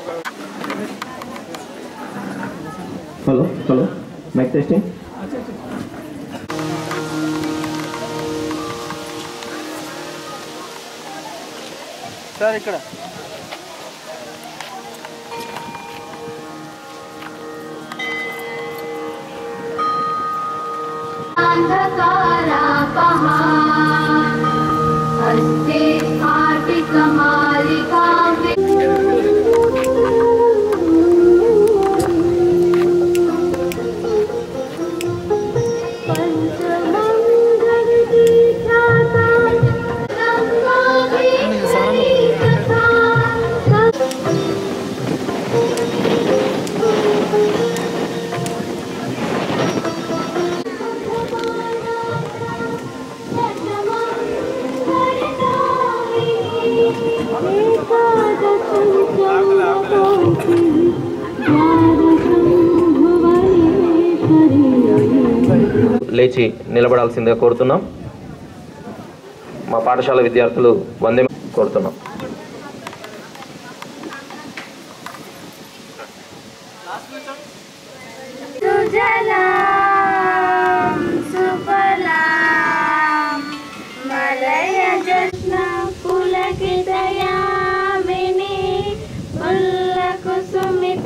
hello hello mic testing sir ఇక్కడ हस्ते स्फाटिकमालिकां లేచి నిలబడాల్సిందిగా కోరుతున్నాం మా పాఠశాల విద్యార్థులు వందే కోరుతున్నాం सुजलां सुफलां मलयजस्न पुलकितयामिनी फुल्लकुसुमित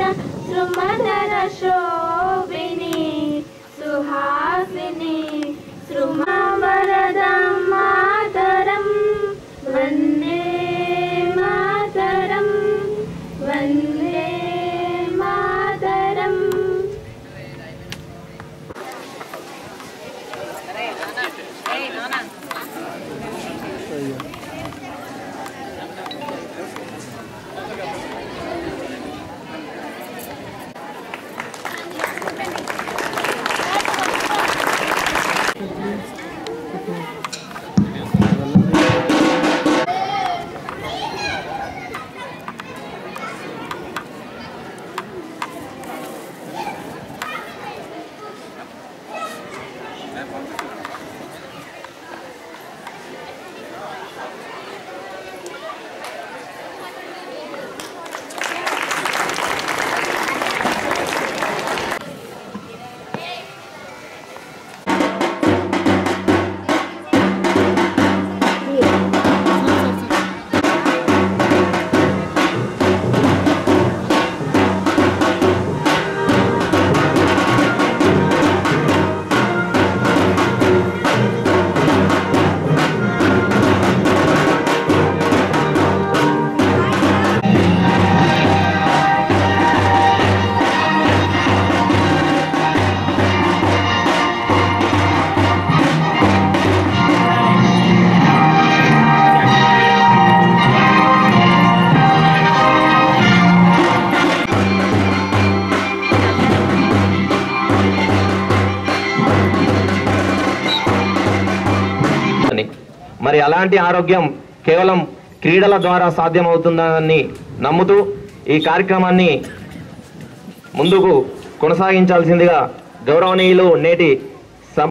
श्रुमधरशोभिनी सुहासिनी श्रुमावरदां मातरं वन्दे मातरं वन्दे मातरम् అని మరి అలాంటి ఆరోగ్యం కేవలం క్రీడల ద్వారా సాధ్యమవుతుందని నమ్ముతూ ఈ కార్యక్రమాన్ని ముందుకు కొనసాగించాల్సిందిగా గౌరవనీయులు నేటి సం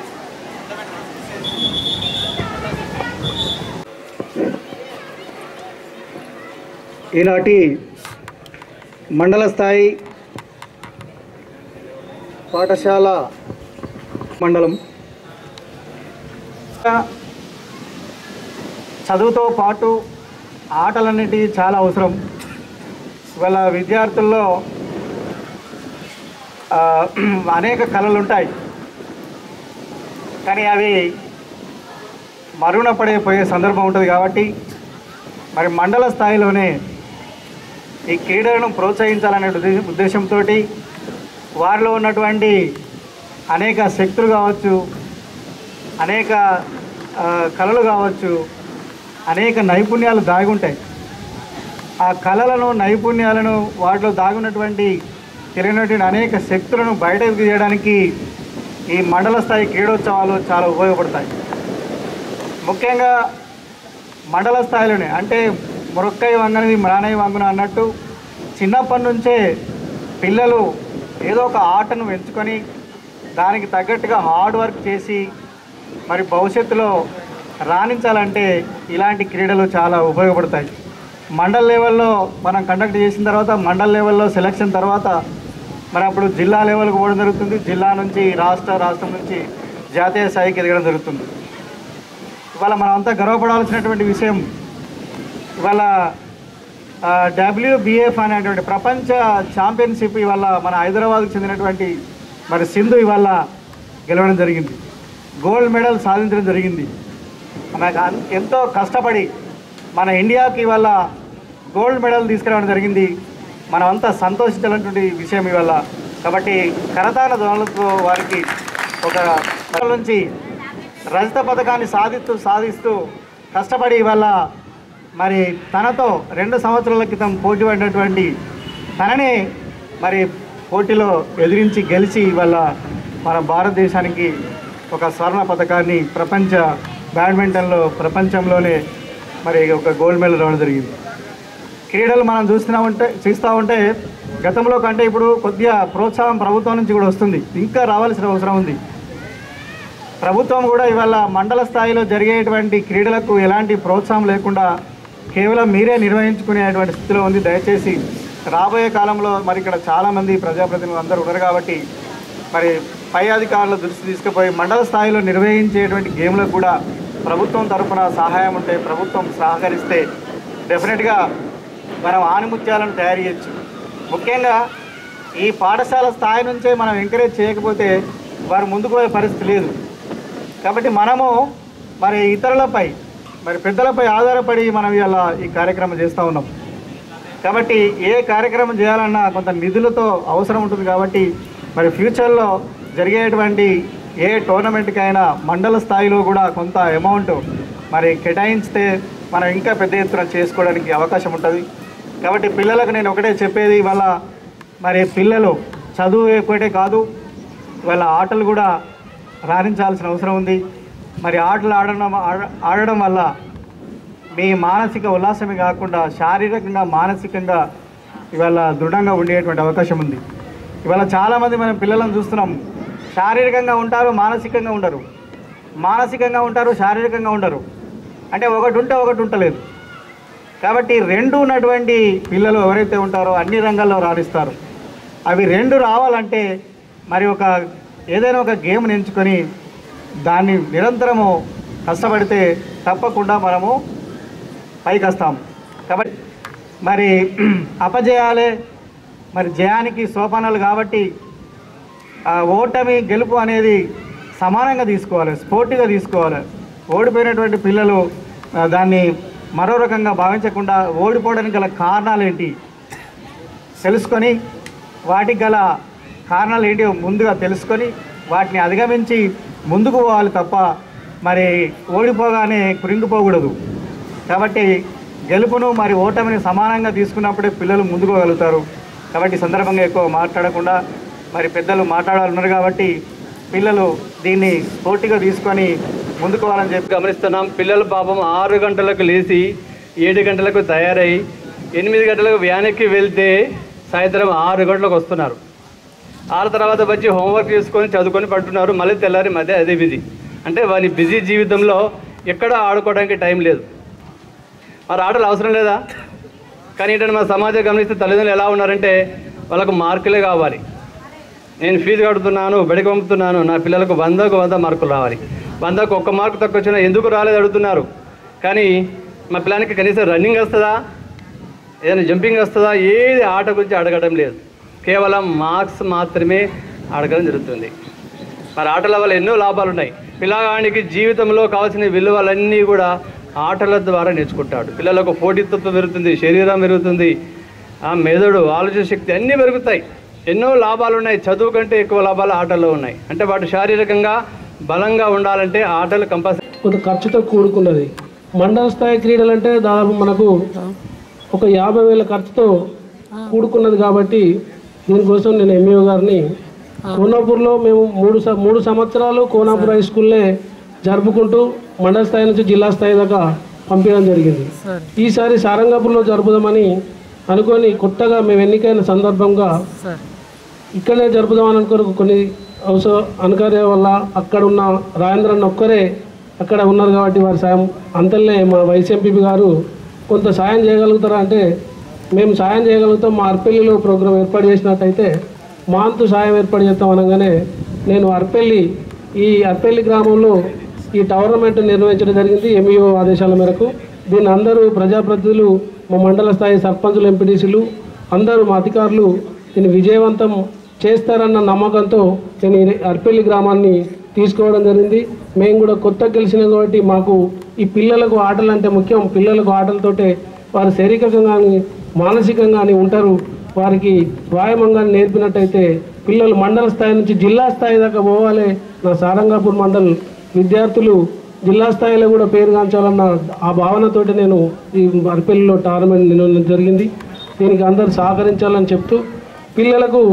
ఈనాటి మండల స్థాయి పాఠశాల మండలం చదువుతో పాటు ఆటలన్నిటి చాలా అవసరం ఇవాళ విద్యార్థుల్లో ఆ, అనేక కళలు ఉంటాయి కానీ అవి మరుగున పడే పోయే సందర్భం ఉంటుంది కాబట్టి మరి మండల స్థాయిలోనే ఈ క్రీడలను ప్రోత్సహించాలనే ఉద్దేశం ఉద్దేశంతో వారిలో ఉన్నటువంటి అనేక శక్తులు కావచ్చు అనేక ఆ, కళలు కావచ్చు అనేక నైపుణ్యాలు దాగి ఉంటాయి ఆ కళలను నైపుణ్యాలను వాటిలో దాగున్నటువంటి తిరిగినటువంటి అనేక శక్తులను బయటకు తీయడానికి ఈ మండల స్థాయి క్రీడోత్సవాలు చాలా ఉపయోగపడతాయి ముఖ్యంగా మండల స్థాయిలోనే అంటే మురక్కయ్య వంగనిది మ్రానయ్య వంగున అన్నట్టు చిన్నప్పటి నుంచే పిల్లలు ఏదో ఒక ఆటను ఎంచుకొని దానికి తగ్గట్టుగా హార్డ్ వర్క్ చేసి మరి భవిష్యత్తులో రాణించాలంటే ఇలాంటి క్రీడలు చాలా ఉపయోగపడతాయి మండల్ లెవెల్లో మనం కండక్ట్ చేసిన తర్వాత మండల్ లెవెల్లో సెలక్షన్ తర్వాత మరి అప్పుడు జిల్లా లెవెల్కి పోవడం జరుగుతుంది జిల్లా నుంచి రాష్ట్ర రాష్ట్రం నుంచి జాతీయ స్థాయికి ఎదగడం జరుగుతుంది ఇవాళ మనం అంతా గర్వపడాల్సినటువంటి విషయం ఇవాళ డబ్ల్యూబిఎఫ్ అనేటువంటి ప్రపంచ ఛాంపియన్షిప్ ఇవాళ మన హైదరాబాద్కు చెందినటువంటి మరి సింధు ఇవాళ గెలవడం జరిగింది గోల్డ్ మెడల్ సాధించడం జరిగింది మనకు అన్- ఎంతో కష్టపడి మన ఇండియాకి ఇవాళ గోల్డ్ మెడల్ తీసుకురావడం జరిగింది మనం అంతా సంతోషించాలన్నటువంటి విషయం ఇవాళ కాబట్టి కరతాన ధ్వనులతో వారికి ఒక నుంచి రజత పథకాన్ని సాధిస్తూ సాధిస్తూ కష్టపడి ఇవాళ మరి తనతో రెండు సంవత్సరాల క్రితం పోటీ పడినటువంటి తననే మరి పోటీలో ఎదిరించి గెలిచి ఇవాళ మన భారతదేశానికి ఒక స్వర్ణ పథకాన్ని ప్రపంచ బ్యాడ్మింటన్లో ప్రపంచంలోనే మరి ఒక గోల్డ్ మెడల్ రావడం జరిగింది క్రీడలు మనం చూస్తూ ఉంటే చూస్తూ ఉంటే గతంలో కంటే ఇప్పుడు కొద్దిగా ప్రోత్సాహం ప్రభుత్వం నుంచి కూడా వస్తుంది ఇంకా రావాల్సిన అవసరం ఉంది ప్రభుత్వం కూడా ఇవాళ మండల స్థాయిలో జరిగేటువంటి క్రీడలకు ఎలాంటి ప్రోత్సాహం లేకుండా కేవలం మీరే నిర్వహించుకునేటువంటి స్థితిలో ఉంది దయచేసి రాబోయే కాలంలో మరి ఇక్కడ చాలామంది ప్రజాప్రతినిధులు అందరూ ఉన్నారు కాబట్టి మరి పై అధికారుల దృష్టి తీసుకుపోయి మండల స్థాయిలో నిర్వహించేటువంటి గేమ్లకు కూడా ప్రభుత్వం తరఫున సహాయం ఉంటే ప్రభుత్వం సహకరిస్తే డెఫినెట్గా మనం ఆనిముత్యాలను తయారు చేయొచ్చు ముఖ్యంగా ఈ పాఠశాల స్థాయి నుంచే మనం ఎంకరేజ్ చేయకపోతే వారు ముందుకు పోయే పరిస్థితి లేదు కాబట్టి మనము మరి ఇతరులపై మరి పెద్దలపై ఆధారపడి మనం ఇలా ఈ కార్యక్రమం చేస్తూ ఉన్నాం కాబట్టి ఏ కార్యక్రమం చేయాలన్నా కొంత నిధులతో అవసరం ఉంటుంది కాబట్టి మరి ఫ్యూచర్లో జరిగేటువంటి ఏ టోర్నమెంట్కైనా మండల స్థాయిలో కూడా కొంత అమౌంట్ మరి కేటాయించితే మనం ఇంకా పెద్ద ఎత్తున చేసుకోవడానికి అవకాశం ఉంటుంది కాబట్టి పిల్లలకు నేను ఒకటే చెప్పేది ఇవాళ మరి పిల్లలు చదువు ఒకటే కాదు ఇవాళ ఆటలు కూడా రాణించాల్సిన అవసరం ఉంది మరి ఆటలు ఆడడం ఆడ- ఆడడం వల్ల మీ మానసిక ఉల్లాసమే కాకుండా శారీరకంగా మానసికంగా ఇవాళ దృఢంగా ఉండేటువంటి అవకాశం ఉంది ఇవాళ చాలామంది మనం పిల్లలను చూస్తున్నాం శారీరకంగా ఉంటారు మానసికంగా ఉండరు మానసికంగా ఉంటారు శారీరకంగా ఉండరు అంటే ఒకటి ఉంటే ఒకటి ఉంటలేదు కాబట్టి రెండు ఉన్నటువంటి పిల్లలు ఎవరైతే ఉంటారో అన్ని రంగాల్లో రాణిస్తారు అవి రెండు రావాలంటే మరి ఒక ఏదైనా ఒక గేమ్ని ఎంచుకొని దాన్ని నిరంతరము కష్టపడితే తప్పకుండా మనము పైకి వస్తాం కాబట్టి మరి అపజయాలే మరి జయానికి సోపానాలు కాబట్టి ఆ ఓటమి గెలుపు అనేది సమానంగా తీసుకోవాలి స్పోర్టివ్గా తీసుకోవాలి ఓడిపోయినటువంటి పిల్లలు ఆ, దాన్ని మరో రకంగా భావించకుండా ఓడిపోవడానికి గల కారణాలు ఏంటి తెలుసుకొని వాటికి గల కారణాలు ఏంటి ముందుగా తెలుసుకొని వాటిని అధిగమించి ముందుకు పోవాలి తప్ప మరి ఓడిపోగానే కృంగిపోకూడదు కాబట్టి గెలుపును మరి ఓటమిని సమానంగా తీసుకున్నప్పుడే పిల్లలు ముందుకోగలుగుతారు కాబట్టి ఈ సందర్భంగా ఎక్కువ మాట్లాడకుండా మరి పెద్దలు మాట్లాడాలన్నారు కాబట్టి పిల్లలు దీన్ని స్ఫూర్తిగా తీసుకొని ముందుకోవాలని చెప్పి గమనిస్తున్నాం పిల్లలు పాపం ఆరు గంటలకు లేచి ఏడు గంటలకు తయారై ఎనిమిది గంటలకు వ్యాన్కి వెళ్తే సాయంత్రం ఆరు గంటలకు వస్తున్నారు ఆరు తర్వాత వచ్చి హోంవర్క్ చేసుకొని చదువుకొని పడుతున్నారు మళ్ళీ తెల్లారి మధ్య అదే బిజీ అంటే వారి బిజీ జీవితంలో ఎక్కడ ఆడుకోవడానికి టైం లేదు మరి ఆటలు అవసరం లేదా కానీ ఏంటంటే మన సమాజం గమనిస్తే తల్లిదండ్రులు ఎలా ఉన్నారంటే వాళ్ళకు మార్కులే కావాలి నేను ఫీజు కడుతున్నాను బడికి పంపుతున్నాను నా పిల్లలకు వందకు వంద మార్కులు రావాలి వందకు ఒక్క మార్కు తక్కువ వచ్చినా ఎందుకు రాలేదు అడుగుతున్నారు కానీ మా పిల్లానికి కనీసం రన్నింగ్ వస్తుందా ఏదైనా జంపింగ్ వస్తుందా ఏది ఆట గురించి అడగడం లేదు కేవలం మార్క్స్ మాత్రమే అడగడం జరుగుతుంది మరి ఆటల వల్ల ఎన్నో లాభాలు ఉన్నాయి పిల్లగానికి జీవితంలో కావాల్సిన విలువలన్నీ కూడా ఆటల ద్వారా నేర్చుకుంటాడు పిల్లలకు పోటీతత్వం పెరుగుతుంది శరీరం పెరుగుతుంది ఆ మెదడు ఆలోచన శక్తి అన్నీ పెరుగుతాయి ఎన్నో లాభాలు ఉన్నాయి చదువు కంటే ఎక్కువ లాభాలు ఆటల్లో ఉన్నాయి అంటే వాటి శారీరకంగా బలంగా ఉండాలంటే ఆటలు కంపల్సరీ కొంత ఖర్చుతో కూడుకున్నది మండల స్థాయి క్రీడలు అంటే దాదాపు మనకు ఒక యాభై వేల ఖర్చుతో కూడుకున్నది కాబట్టి దీనికోసం నేను ఎంఈఓ గారిని కోనాపూర్లో మేము మూడు స- మూడు సంవత్సరాలు కోనాపూర్ హై స్కూల్లే జరుపుకుంటూ మండల స్థాయి నుంచి జిల్లా స్థాయి దాకా పంపించడం జరిగింది ఈసారి సారంగాపూర్లో జరుపుదామని అనుకొని కొత్తగా మేము ఎన్నికైన సందర్భంగా ఇక్కడనే జరుపుదామని అనుకుని కొన్ని అవసర అనకార్య వల్ల అక్కడ ఉన్న రాజేంద్రన్ ఒక్కరే అక్కడ ఉన్నారు కాబట్టి వారి సాయం అంతలనే మా వైస్ ఎంపీపీ గారు కొంత సాయం చేయగలుగుతారా అంటే మేము సాయం చేయగలుగుతాం మా అర్పెల్లిలో ప్రోగ్రాం ఏర్పాటు చేసినట్టయితే మా అంతు సాయం ఏర్పాటు చేస్తాం అనగానే నేను అర్పెల్లి ఈ అర్పెల్లి గ్రామంలో ఈ టోర్నమెంట్ నిర్వహించడం జరిగింది ఎంఈఓ ఆదేశాల మేరకు దీన్ని అందరూ ప్రజాప్రతినిధులు మా మండల స్థాయి సర్పంచులు ఎంపీటీసీలు అందరూ మా అధికారులు దీన్ని విజయవంతం చేస్తారన్న నమ్మకంతో నేను ఈ అర్పెల్లి గ్రామాన్ని తీసుకోవడం జరిగింది మేము కూడా కొత్త గెలిచినాం కాబట్టి మాకు ఈ పిల్లలకు ఆటలు అంటే ముఖ్యం పిల్లలకు ఆటలతోటే వారు శారీరకంగా కానీ మానసికంగా కానీ ఉంటారు వారికి వ్యాయామంగా నేర్పినట్టయితే పిల్లలు మండల స్థాయి నుంచి జిల్లా స్థాయి దాకా పోవాలి నా సారంగాపూర్ మండల్ విద్యార్థులు జిల్లా స్థాయిలో కూడా పేరుగాంచాలన్న ఆ భావనతోటి నేను ఈ అరపల్లిలో టోర్నమెంట్ నిర్వహించడం జరిగింది దీనికి అందరూ సహకరించాలని చెప్తూ పిల్లలకు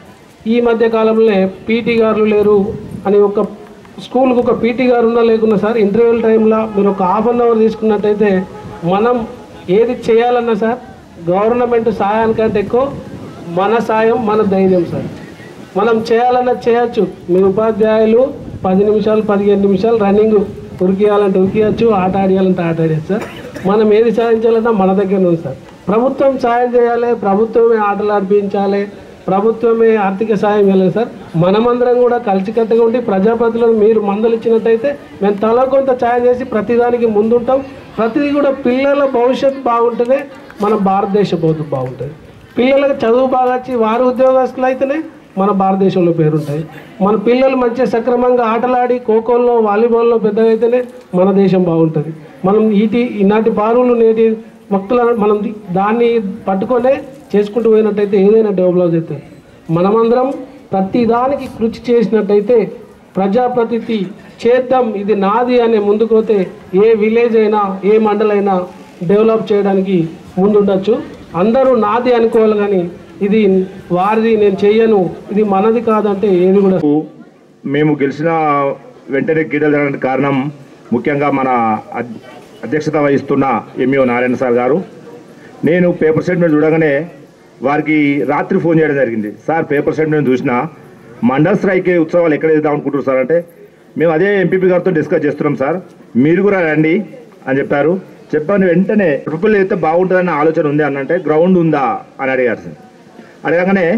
ఈ మధ్య కాలంలో పీటీ గారులు లేరు అని ఒక స్కూల్కి ఒక పీటీ గారు ఉన్నా లేకున్నా సార్ ఇంటర్వ్యూల టైంలో మీరు ఒక హాఫ్ అన్ అవర్ తీసుకున్నట్టయితే మనం ఏది చేయాలన్నా సార్ గవర్నమెంట్ సాయానికంటే ఎక్కువ మన సాయం మన ధైర్యం సార్ మనం చేయాలన్నది చేయొచ్చు మీరు ఉపాధ్యాయులు పది నిమిషాలు పదిహేను నిమిషాలు రన్నింగ్ ఉరికియాలంటే ఉరికియచ్చు ఆట ఆడియాలంటే ఆట ఆడేది సార్ మనం ఏది సాధించాలన్నా మన దగ్గర ఉంది సార్ ప్రభుత్వం సాయం చేయాలి ప్రభుత్వమే ఆటలు ఆడిపించాలి ప్రభుత్వమే ఆర్థిక సాయం ఇవ్వాలి సార్ మనమందరం కూడా కలిసికట్టుగా ఉండి ప్రజాప్రతినిధులను మీరు మందలు ఇచ్చినట్టయితే మేము తల కొంత సాయం చేసి ప్రతిదానికి ముందుంటాం ప్రతిదీ కూడా పిల్లల భవిష్యత్తు బాగుంటేనే మన భారతదేశ భవిష్యత్తు బాగుంటుంది పిల్లలకు చదువు బాగా వచ్చి వారు ఉద్యోగస్తులు అయితేనే మన భారతదేశంలో పేరుంటాయి మన పిల్లలు మంచిగా సక్రమంగా ఆటలాడి ఖోఖోలో వాలీబాల్లో పెద్దగా అయితేనే మన దేశం బాగుంటుంది మనం ఈటి ఈనాటి బారులు నేటి భక్తుల మనం ది- దాన్ని పట్టుకొనే చేసుకుంటూ పోయినట్టయితే ఏదైనా డెవలప్ అవుతుంది మనమందరం ప్రతి దానికి కృషి చేసినట్టయితే ప్రజాప్రతినిధి చేద్దాం ఇది నాది అనే ముందుకు పోతే ఏ విలేజ్ అయినా ఏ మండల్ అయినా డెవలప్ చేయడానికి ముందుండొచ్చు అందరూ నాది అనుకోవాలి కానీ ఇది వారిది నేను చెయ్యను ఇది మనది కాదంటే ఏది కూడా మేము గెలిచిన వెంటనే క్రీడలు జరగడానికి కారణం ముఖ్యంగా మన అద్- అధ్యక్షత వహిస్తున్న ఎంఈఓ నారాయణ సార్ గారు నేను పేపర్ స్టేట్మెంట్ చూడగానే వారికి రాత్రి ఫోన్ చేయడం జరిగింది సార్ పేపర్ స్టేట్మెంట్ చూసిన మండల్ స్ట్రైక్ ఉత్సవాలు ఎక్కడ వేద్దాం అనుకుంటున్నారు సార్ అంటే మేము అదే ఎంపీపీ గారితో డిస్కస్ చేస్తున్నాం సార్ మీరు కూడా రండి అని చెప్పారు చెప్పాను వెంటనే ట్రిపుల్ అయితే బాగుంటుందన్న ఆలోచన ఉంది అని అంటే గ్రౌండ్ ఉందా అని అడిగారు సార్ అడగగానే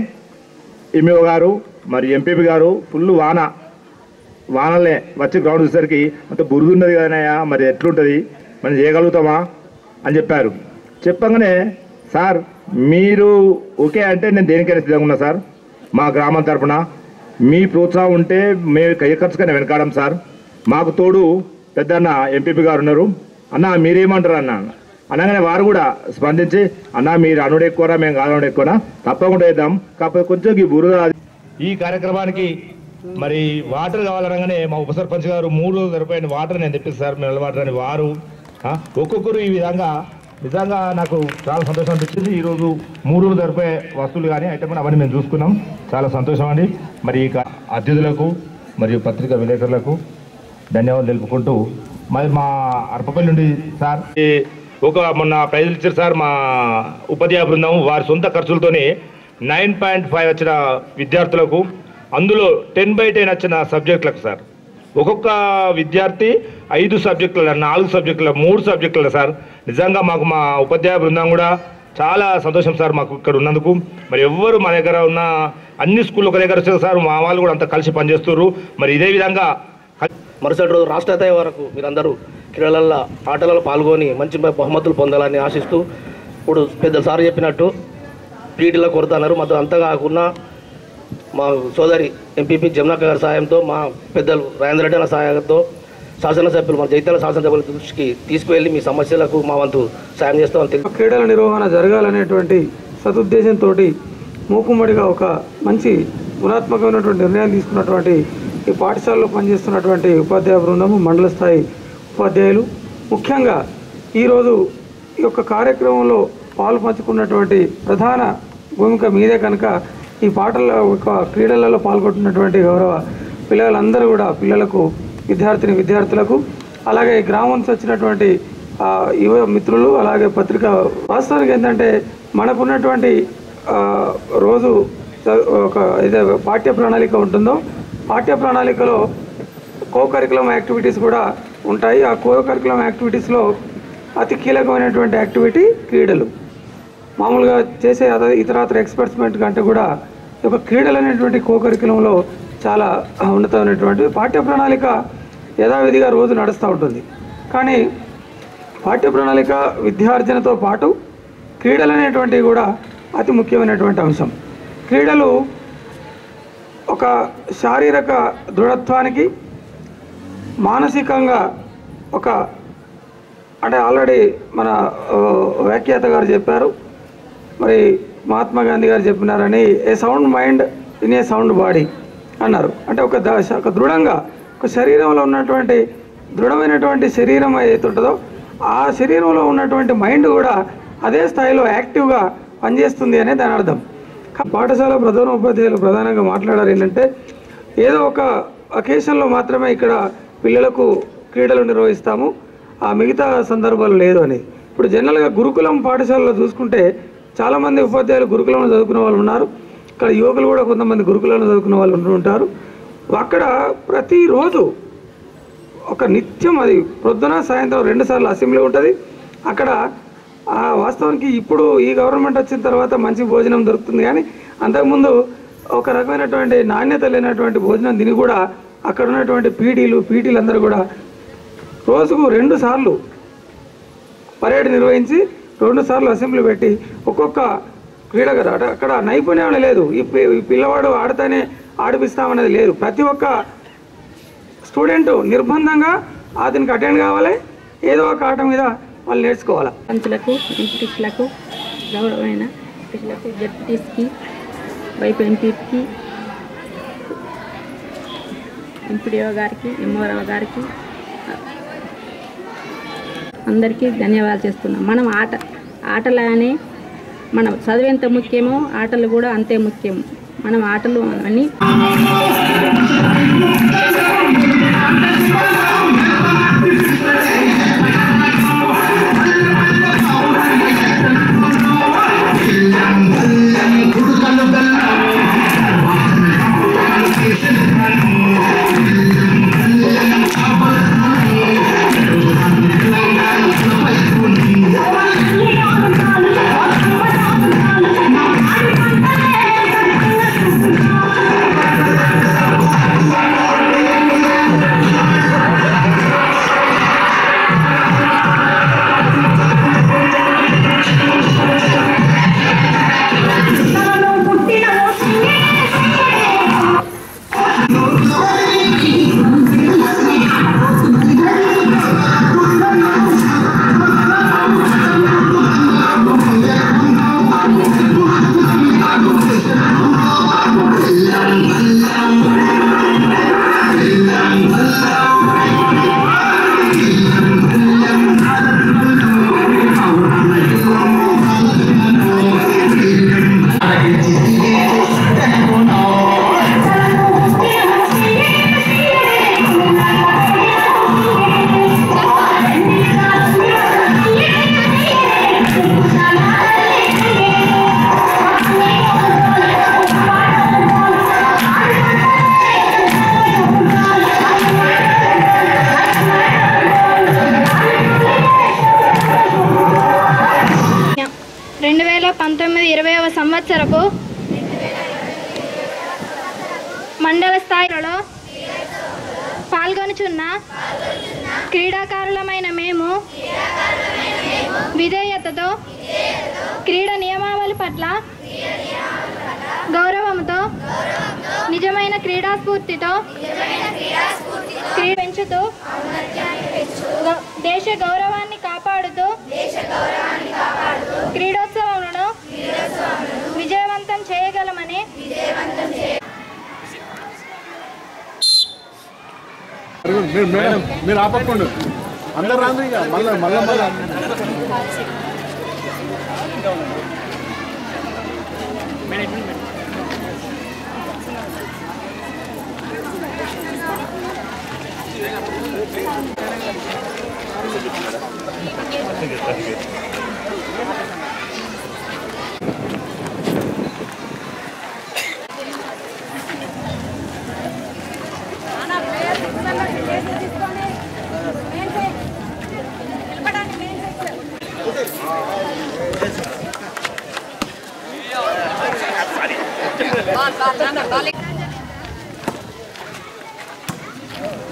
ఎంఈఓ గారు మరి ఎంపీపీ గారు ఫుల్ వాన వానలే వచ్చి గ్రౌండ్ చూసేసరికి అంత బురద ఉన్నది కదనయ్యా మరి ఎట్లుంటుంది మనం చేయగలుగుతామా అని చెప్పారు చెప్పగానే సార్ మీరు ఓకే అంటే నేను దేనికైనా సిద్ధంగా ఉన్నా సార్ మా గ్రామం తరపున మీ ప్రోత్సాహం ఉంటే మేము కై ఖర్చుకైనా వెనకాడం సార్ మాకు తోడు పెద్దన్న ఎంపీపీ గారు ఉన్నారు అన్న మీరేమంటారు అన్న అనగానే వారు కూడా స్పందించి అన్న మీరు అనుడు ఎక్కువరా మేము కాదనుడు ఎక్కువనా తప్పకుండా వేద్దాం కాకపోతే కొంచెం ఈ బురద ఈ కార్యక్రమానికి మరి వాటర్ కావాలనగానే మా ఉప సర్పంచ్ గారు మూడు రోజులు సరిపోయిన వాటర్ నేను తెప్పిస్తాను మినరల్ వాటర్ అని వారు ఆ, ఒక్కొక్కరు ఈ విధంగా నిజంగా నాకు చాలా సంతోషం అనిపించింది ఈరోజు మూడు రోజులు సరిపోయే వస్తువులు కానీ ఐటమ్ కానీ అవన్నీ మేము చూసుకున్నాం చాలా సంతోషం అండి మరి ఇక అతిథులకు మరియు పత్రికా విలేకరులకు ధన్యవాదాలు తెలుపుకుంటూ మరి మా అర్పపల్లి నుండి సార్ ఈ ఒక మొన్న ప్రైజులు ఇచ్చారు సార్ మా ఉపాధ్యాయ బృందం వారి సొంత ఖర్చులతోనే నైన్ పాయింట్ ఫైవ్ వచ్చిన విద్యార్థులకు అందులో టెన్ బై టెన్ వచ్చిన సబ్జెక్టులకు సార్ ఒక్కొక్క విద్యార్థి ఐదు సబ్జెక్టుల నాలుగు సబ్జెక్టుల మూడు సబ్జెక్టుల సార్ నిజంగా మాకు మా ఉపాధ్యాయ బృందం కూడా చాలా సంతోషం సార్ మాకు ఇక్కడ ఉన్నందుకు మరి ఎవ్వరు మా దగ్గర ఉన్న అన్ని స్కూల్ ఒక దగ్గర వచ్చారు సార్ మా వాళ్ళు కూడా అంతా కలిసి పనిచేస్తున్నారు మరి ఇదే విధంగా మరుసటి రోజు రాష్ట్ర స్థాయి వరకు మీరందరూ క్రీడలలో ఆటలలో పాల్గొని మంచి బహుమతులు పొందాలని ఆశిస్తూ ఇప్పుడు పెద్ద సార్ చెప్పినట్టు పీటీలో కొరత అన్నారు మాతో అంతా కాకుండా మా సోదరి ఎంపీపీ జమునాక గారి సాయంతో మా పెద్దలు రాజేంద్ర రెడ్డి అన్న సహాయంతో శాసనసభ్యులు మన జైత్యాల శాసనసభ్యుల దృష్టికి తీసుకువెళ్ళి మీ సమస్యలకు మా వంతు సాయం చేస్తామని తెలియ క్రీడల నిర్వహణ జరగాలనేటువంటి సదుద్దేశంతో మూకుమ్మడిగా ఒక మంచి గుణాత్మకమైనటువంటి నిర్ణయాలు తీసుకున్నటువంటి ఈ పాఠశాలలో పనిచేస్తున్నటువంటి ఉపాధ్యాయ బృందము మండల స్థాయి ఉపాధ్యాయులు ముఖ్యంగా ఈరోజు ఈ యొక్క కార్యక్రమంలో పాలు పంచుకున్నటువంటి ప్రధాన భూమిక మీదే కనుక ఈ పాటల యొక్క క్రీడలలో పాల్గొంటున్నటువంటి గౌరవ పిల్లలందరూ కూడా పిల్లలకు విద్యార్థిని విద్యార్థులకు అలాగే ఈ గ్రామం నుంచి వచ్చినటువంటి ఆ, యువ మిత్రులు అలాగే పత్రిక వాస్తవానికి ఏంటంటే మనకున్నటువంటి ఆ, రోజు చ- ఒక ఏదో పాఠ్య ప్రణాళిక ఉంటుందో పాఠ్య ప్రణాళికలో కో కరికులం యాక్టివిటీస్ కూడా ఉంటాయి ఆ కో కరికులం యాక్టివిటీస్లో అతి కీలకమైనటువంటి యాక్టివిటీ క్రీడలు మామూలుగా చేసే అద- ఇతరాతర ఎక్స్పెరిమెంట్ కంటే కూడా ఈ యొక్క క్రీడలు అనేటువంటి కోకరికులంలో చాలా ఉన్నతమైనటువంటి పాఠ్య ప్రణాళిక యథావిధిగా రోజు నడుస్తూ ఉంటుంది కానీ పాఠ్య ప్రణాళిక విద్యార్జనతో పాటు క్రీడలు అనేటువంటివి కూడా అతి ముఖ్యమైనటువంటి అంశం క్రీడలు ఒక శారీరక దృఢత్వానికి మానసికంగా ఒక అంటే ఆల్రెడీ మన ఆ, వ్యాఖ్యాత గారు చెప్పారు మరి మహాత్మా గాంధీ గారు చెప్పినారని a sound mind in a sound body అన్నారు అంటే ఒక దశ ఒక దృఢంగా ఒక శరీరంలో ఉన్నటువంటి దృఢమైనటువంటి శరీరం ఏదైతే ఉంటుందో ఆ శరీరంలో ఉన్నటువంటి మైండ్ కూడా అదే స్థాయిలో యాక్టివ్గా పనిచేస్తుంది అనే దాని అర్థం కా- పాఠశాల ప్రధాన ఉపాధ్యాయులు ప్రధానంగా మాట్లాడారు ఏంటంటే ఏదో ఒక అకేషన్లో మాత్రమే ఇక్కడ పిల్లలకు క్రీడలు నిర్వహిస్తాము ఆ మిగతా సందర్భాలు లేదు అని ఇప్పుడు జనరల్గా గురుకులం పాఠశాలలో చూసుకుంటే చాలామంది ఉపాధ్యాయులు గురుకులంలో చదువుకునే వాళ్ళు ఉన్నారు ఇక్కడ యువకులు కూడా కొంతమంది గురుకులంలో చదువుకునే వాళ్ళు ఉంటూ ఉంటారు అక్కడ ప్రతిరోజు ఒక నిత్యం అది ప్రొద్దున సాయంత్రం రెండు సార్లు అసెంబ్లీ ఉంటుంది అక్కడ ఆ వాస్తవానికి ఇప్పుడు ఈ గవర్నమెంట్ వచ్చిన తర్వాత మంచి భోజనం దొరుకుతుంది కానీ అంతకుముందు ఒక రకమైనటువంటి నాణ్యత లేనటువంటి భోజనం తిని కూడా అక్కడ ఉన్నటువంటి పీడీలు పీటీలు అందరూ కూడా రోజుకు రెండు సార్లు పరేడ్ నిర్వహించి రెండు సార్లు అసెంబ్లీ పెట్టి ఒక్కొక్క క్రీడాకారు అట- అక్కడ నైపుణ్యం లేదు ఈ పి- ఈ పిల్లవాడు ఆడితేనే ఆడిపిస్తామనేది లేదు ప్రతి ఒక్క స్టూడెంట్ నిర్బంధంగా అతనికి అటెండ్ కావాలి ఏదో ఒక ఆట మీద వాళ్ళు నేర్చుకోవాలి పంతులకు ఎంపీటీస్లకు గౌరవమైన ఎంపీలకు జడ్పీటీస్కి వైపు ఎంపీకి ఎంపీడీఓ గారికి ఎంఓరావు గారికి అందరికీ ధన్యవాదాలు చేస్తున్నాం మనం ఆట ఆటలానే మనం చదువు ఎంత ముఖ్యమో ఆటలు కూడా అంతే ముఖ్యం మనం ఆటలు అని రెండు వేల పంతొమ్మిది ఇరవైవ సంవత్సరపు మండల స్థాయిలో పాల్గొనుచున్న క్రీడాకారులమైన మేము విధేయతతో క్రీడ నియమావళి పట్ల గౌరవంతో నిజమైన క్రీడా స్ఫూర్తితో క్రీడ పెంచుతూ గౌ- దేశ గౌరవాన్ని కాపాడుతూ క్రీడోత్సవములను విజయవంతం చేయగలమని మేడం మీరు ఆపకుండా అందరు రాండి ఇక మళ్ళీ మళ్ళీ మళ్ళీ రండి